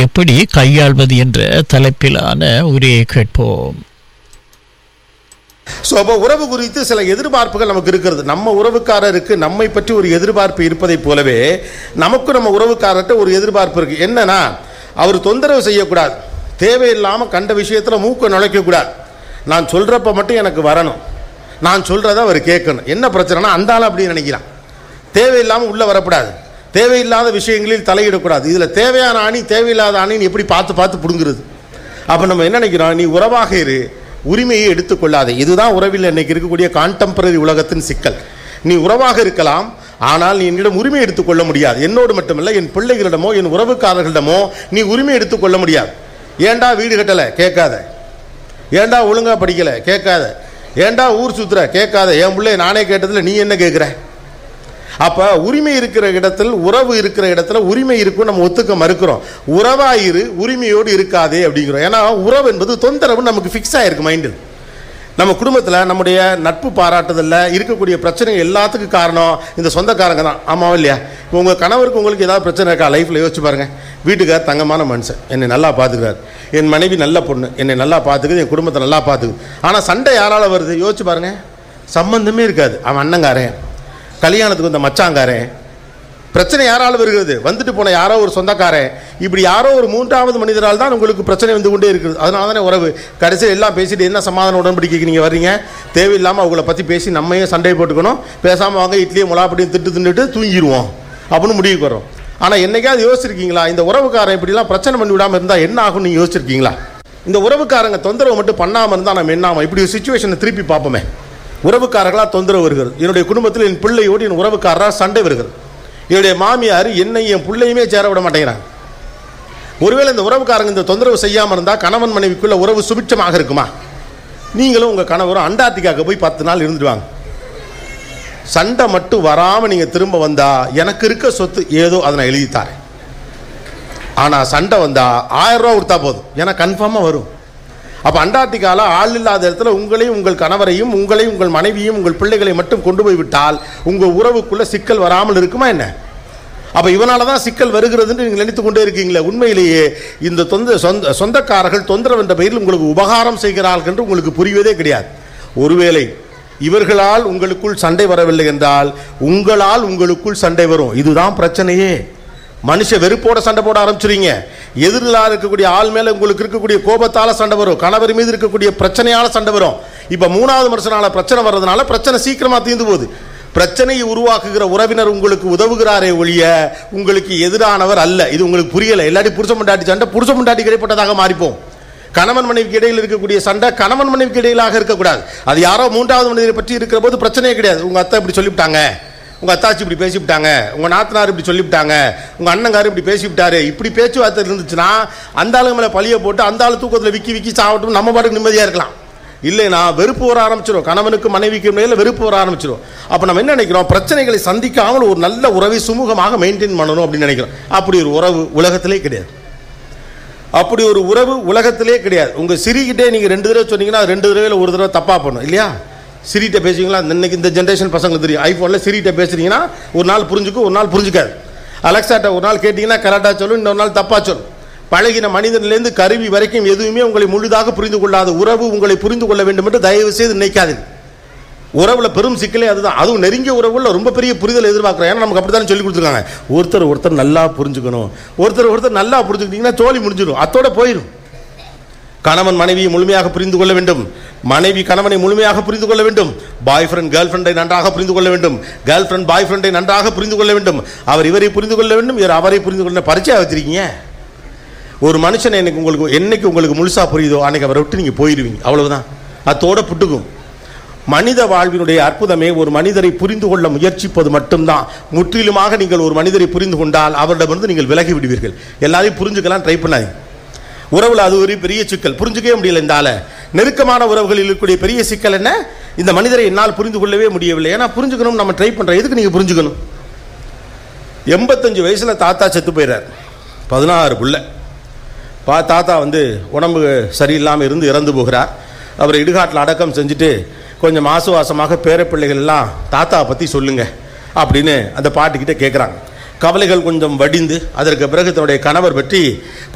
எப்படி கையாள்வது என்ற தலைப்பிலான உரையை கேட்போம் ஸோ அப்போ உறவு குறித்து சில எதிர்பார்ப்புகள் நமக்கு இருக்கிறது நம்ம உறவுக்காரருக்கு நம்மை பற்றி ஒரு எதிர்பார்ப்பு இருப்பதைப் போலவே நமக்கும் நம்ம உறவுக்காரர்கிட்ட ஒரு எதிர்பார்ப்பு இருக்குது என்னன்னா அவர் தொந்தரவு செய்யக்கூடாது தேவையில்லாமல் கண்ட விஷயத்தில் மூக்க நுழைக்கக்கூடாது நான் சொல்கிறப்ப மட்டும் எனக்கு வரணும் நான் சொல்கிறத அவர் கேட்கணும் என்ன பிரச்சனைனா அந்த ஆள் அப்படி நினைக்கிறான் தேவையில்லாமல் உள்ளே வரக்கூடாது தேவையில்லாத விஷயங்களில் தலையிடக்கூடாது இதில் தேவையான அணி தேவையில்லாத அணின்னு எப்படி பார்த்து பார்த்து பிடுங்குறது அப்போ நம்ம என்ன நினைக்கிறோம் நீ உறவாக இரு உரிமையை எடுத்துக்கொள்ளாதே இதுதான் உறவில் இன்னைக்கு இருக்கக்கூடிய கான்டெம்பரரி உலகத்தின் சிக்கல் நீ உறவாக இருக்கலாம் ஆனால் நீ என்னிடம் உரிமை எடுத்துக்கொள்ள முடியாது என்னோடு மட்டுமல்ல என் பிள்ளைகளிடமோ என் உறவுக்காரர்களிடமோ நீ உரிமை எடுத்துக்கொள்ள முடியாது ஏன்டா வீடு கட்டலை கேட்காத ஏன்டா ஒழுங்கா படிக்கல கேட்காத ஏன்டா ஊர் சுத்துற கேட்காத என் பிள்ளை நானே கேட்டதுல நீ என்ன கேட்குற அப்ப உரிமை இருக்கிற இடத்தில் உறவு இருக்கிற இடத்துல உரிமை இருக்கும் நம்ம ஒத்துக்க மறுக்கிறோம் உறவாயிரு உரிமையோடு இருக்காதே அப்படிங்கிறோம் ஏன்னா உறவு என்பது தொந்தரவு நமக்கு ஃபிக்ஸ் ஆயிருக்கு மைண்டில் நம்ம குடும்பத்தில் நம்முடைய நட்பு பாராட்டுதலில் இருக்கக்கூடிய பிரச்சனைகள் எல்லாத்துக்கும் காரணம் இந்த சொந்தக்காரங்க தான் ஆமாவா இல்லையா இப்போ உங்கள் கணவருக்கு உங்களுக்கு ஏதாவது பிரச்சனை இருக்கா லைஃப்பில் யோசிச்சு பாருங்கள் வீட்டுக்கார் தங்கமான மனுஷன் என்னை நல்லா பார்த்துக்கிறார் என் மனைவி நல்ல பொண்ணு என்னை நல்லா பார்த்துக்குது என் குடும்பத்தை நல்லா பார்த்துக்குது ஆனால் சண்டை யாரால் வருது யோசிச்சு பாருங்க சம்பந்தமே இருக்காது அவன் அண்ணங்காரன் கல்யாணத்துக்கு வந்த மச்சாங்காரன் பிரச்சனை யாரால் வருகிறது வந்துட்டு போன யாரோ ஒரு சொந்தக்காரன் இப்படி யாரோ ஒரு மூன்றாவது மனிதரால் தான் உங்களுக்கு பிரச்சனை வந்து கொண்டே இருக்குது அதனால தானே உறவு கடைசியில் எல்லாம் பேசிட்டு என்ன சமாதான உடன்படிக்கைக்கு நீங்கள் வர்றீங்க தேவையில்லாமல் அவங்கள பற்றி பேசி நம்மையே சண்டை போட்டுக்கணும் பேசாமல் வாங்க இட்லியும் முலாப்படியும் திட்டு தின்னுட்டு தூங்கிடுவோம் அப்படின்னு முடிவுக்கு வரோம் ஆனால் என்னைக்காவது யோசிச்சிருக்கீங்களா இந்த உறவுக்காரன் இப்படிலாம் பிரச்சனை பண்ணி விடாமல் இருந்தால் என்ன ஆகும்னு நீங்கள் யோசிச்சிருக்கீங்களா இந்த உறவுக்காரங்க தொந்தரவு மட்டும் பண்ணாமல் இருந்தால் நம்ம என்னாம இப்படி ஒரு சுச்சுவேஷனை திருப்பி பார்ப்போமே உறவுக்காரர்களாக தொந்தரவு வருகிறது என்னுடைய குடும்பத்தில் என் பிள்ளையோடு என் உறவுக்காரராக சண்டை வருகிறது என்னுடைய மாமியார் என்னை என் பிள்ளையுமே சேர விட மாட்டேங்கிறாங்க ஒருவேளை இந்த உறவுக்காரங்க இந்த தொந்தரவு செய்யாமல் இருந்தால் கணவன் மனைவிக்குள்ள உறவு சுபிட்சமாக இருக்குமா நீங்களும் உங்கள் கணவரும் அண்டார்டிகாவுக்கு போய் பத்து நாள் இருந்துடுவாங்க சண்டை மட்டும் வராமல் நீங்கள் திரும்ப வந்தா எனக்கு இருக்க சொத்து ஏதோ அதை நான் எழுதி தரேன் ஆனால் சண்டை வந்தா ஆயிரம் ரூபா கொடுத்தா போதும் ஏன்னா கன்ஃபார்மாக வரும் அப்போ அண்டார்டிகால ஆள் இல்லாத இடத்துல உங்களையும் உங்கள் கணவரையும் உங்களையும் உங்கள் மனைவியும் உங்கள் பிள்ளைகளை மட்டும் கொண்டு போய் விட்டால் உங்கள் உறவுக்குள்ள சிக்கல் வராமல் இருக்குமா என்ன அப்போ இவனால தான் சிக்கல் வருகிறதுன்னு நீங்கள் நினைத்து கொண்டே இருக்கீங்களே உண்மையிலேயே இந்த தொந்த சொந்த சொந்தக்காரர்கள் தொந்தரவு என்ற பெயரில் உங்களுக்கு உபகாரம் செய்கிறார்கள் என்று உங்களுக்கு புரிவதே கிடையாது ஒருவேளை இவர்களால் உங்களுக்குள் சண்டை வரவில்லை என்றால் உங்களால் உங்களுக்குள் சண்டை வரும் இதுதான் பிரச்சனையே மனுஷ வெறுப்போட சண்டை போட ஆரம்பிச்சிருங்க எதிரில் இருக்கக்கூடிய ஆள் மேல உங்களுக்கு இருக்கக்கூடிய கோபத்தால சண்டை வரும் கணவர் மீது இருக்கக்கூடிய பிரச்சனையால சண்டை வரும் இப்ப மூணாவது மனுஷனால பிரச்சனை வர்றதுனால பிரச்சனை சீக்கிரமா தீர்ந்து போகுது பிரச்சனையை உருவாக்குகிற உறவினர் உங்களுக்கு உதவுகிறாரே ஒழிய உங்களுக்கு எதிரானவர் அல்ல இது உங்களுக்கு புரியல எல்லாட்டி புருஷ முண்டாட்டி சண்டை புருஷ முண்டாட்டி கிடைப்பட்டதாக மாறிப்போம் கணவன் மனைவிக்கு இடையில் இருக்கக்கூடிய சண்டை கணவன் மனைவிக்கு இடையிலாக இருக்கக்கூடாது அது யாரோ மூன்றாவது மனிதரை பற்றி இருக்கிற போது பிரச்சனையே கிடையாது உங்க அத்தை இப்படி சொல்லிவிட்டாங்க உங்க அத்தாச்சி இப்படி பேசிவிட்டாங்க உங்க நாத்தனார் இப்படி சொல்லிவிட்டாங்க உங்க அண்ணங்காரு இப்படி பேசிவிட்டாரு இப்படி பேச்சுவார்த்தை இருந்துச்சுன்னா அந்த ஆளுங்க மேல பழிய போட்டு அந்த ஆளு தூக்கத்தில் விக்கி விக்கி சாவட்டும் நம்ம பாட்டுக்கு நிம்மதியா இருக்கலாம் இல்லைனா வெறுப்பு வர ஆரம்பிச்சிடும் கணவனுக்கு மனைவிக்கு இடையில வெறுப்பு வர ஆரம்பிச்சிடும் அப்போ நம்ம என்ன நினைக்கிறோம் பிரச்சனைகளை சந்திக்காமல் ஒரு நல்ல உறவை சுமூகமாக மெயின்டைன் பண்ணணும் அப்படின்னு நினைக்கிறோம் அப்படி ஒரு உறவு உலகத்திலே கிடையாது அப்படி ஒரு உறவு உலகத்திலே கிடையாது உங்க சிரிக்கிட்டே நீங்க ரெண்டு தடவை சொன்னீங்கன்னா அது ரெண்டு தடவையில் ஒரு தடவை தப்பா பண்ணும் இல்லையா சிரிட்ட பேசுவீங்களா இன்னைக்கு இந்த ஜென்ரேஷன் பசங்களுக்கு தெரியும் ஐஃபோனில் சிரிட்ட பேசுறீங்கன்னா ஒரு நாள் புரிஞ்சுக்கும் ஒரு நாள் புரிஞ்சுக்காது அலெக்சாட்ட ஒரு நாள் கேட்டிங்கன்னா கரெக்டாக சொல்லும் இன்னொரு நாள் தப்பா சொல்லும் பழகின மனிதனிலிருந்து கருவி வரைக்கும் எதுவுமே உங்களை முழுதாக புரிந்து கொள்ளாத உறவு உங்களை புரிந்து கொள்ள வேண்டும் என்று தயவு செய்து நினைக்காதீங்க உறவுல பெரும் சிக்கலே அதுதான் அதுவும் நெருங்கிய உறவுல ரொம்ப பெரிய புரிதல் எதிர்பார்க்குறோம் ஏன்னா நமக்கு அப்படித்தானே சொல்லி கொடுத்துருக்காங்க ஒருத்தர் ஒருத்தர் நல்லா புரிஞ்சுக்கணும் ஒருத்தர் ஒருத்தர் நல்லா புரிஞ்சுக்கிட்டீங்கன்னா தோழி முடிஞ்சிடும் அத்தோட போயிடும் கணவன் மனைவியை முழுமையாக புரிந்து கொள்ள வேண்டும் மனைவி கணவனை முழுமையாக புரிந்து கொள்ள வேண்டும் பாய் ஃப்ரெண்ட் கேர்ள் ஃப்ரெண்டை நன்றாக புரிந்து கொள்ள வேண்டும் கேர்ள் ஃப்ரெண்ட் பாய் ஃப்ரெண்டை நன்றாக புரிந்து கொள்ள வேண்டும் அவர் இவரை புரிந்து கொள்ள வேண்டும் இவர் அவரை புரிந்து கொள்ள பரிச்சயம் வச்சிருக்கீங்க ஒரு மனுஷன் எனக்கு உங்களுக்கு என்னைக்கு உங்களுக்கு முழுசா புரியுதோ அன்னைக்கு அவரை விட்டு நீங்க போயிடுவீங்க அவ்வளவுதான் அத்தோட புட்டுக்கும் மனித வாழ்வினுடைய அற்புதமே ஒரு மனிதரை புரிந்து கொள்ள முயற்சிப்பது மட்டும்தான் முற்றிலுமாக நீங்கள் ஒரு மனிதரை புரிந்து கொண்டால் அவரிடமிருந்து நீங்கள் விலகி விடுவீர்கள் எல்லாரையும் புரிஞ்சுக்கலாம் ட்ரை பண்ணாதீங்க உறவுல அது ஒரு பெரிய சிக்கல் புரிஞ்சுக்கவே முடியல இந்த ஆளை நெருக்கமான உறவுகளில் இருக்கக்கூடிய பெரிய சிக்கல் என்ன இந்த மனிதரை என்னால் புரிந்து கொள்ளவே முடியவில்லை ஏன்னா புரிஞ்சுக்கணும் நம்ம ட்ரை பண்றோம் எதுக்கு நீங்க புரிஞ்சுக்கணும் எண்பத்தஞ்சு வயசுல தாத்தா செத்து போயிறார் பதினாறு புள்ள பா தாத்தா வந்து உடம்பு சரியில்லாமல் இருந்து இறந்து போகிறார் அவரை இடுகாட்டில் அடக்கம் செஞ்சுட்டு கொஞ்சம் ஆசுவாசமாக பேரப்பிள்ளைகள் எல்லாம் தாத்தாவை பற்றி சொல்லுங்க அப்படின்னு அந்த பாட்டுக்கிட்ட கேட்குறாங்க கவலைகள் கொஞ்சம் வடிந்து அதற்கு பிறகு தன்னுடைய கணவர் பற்றி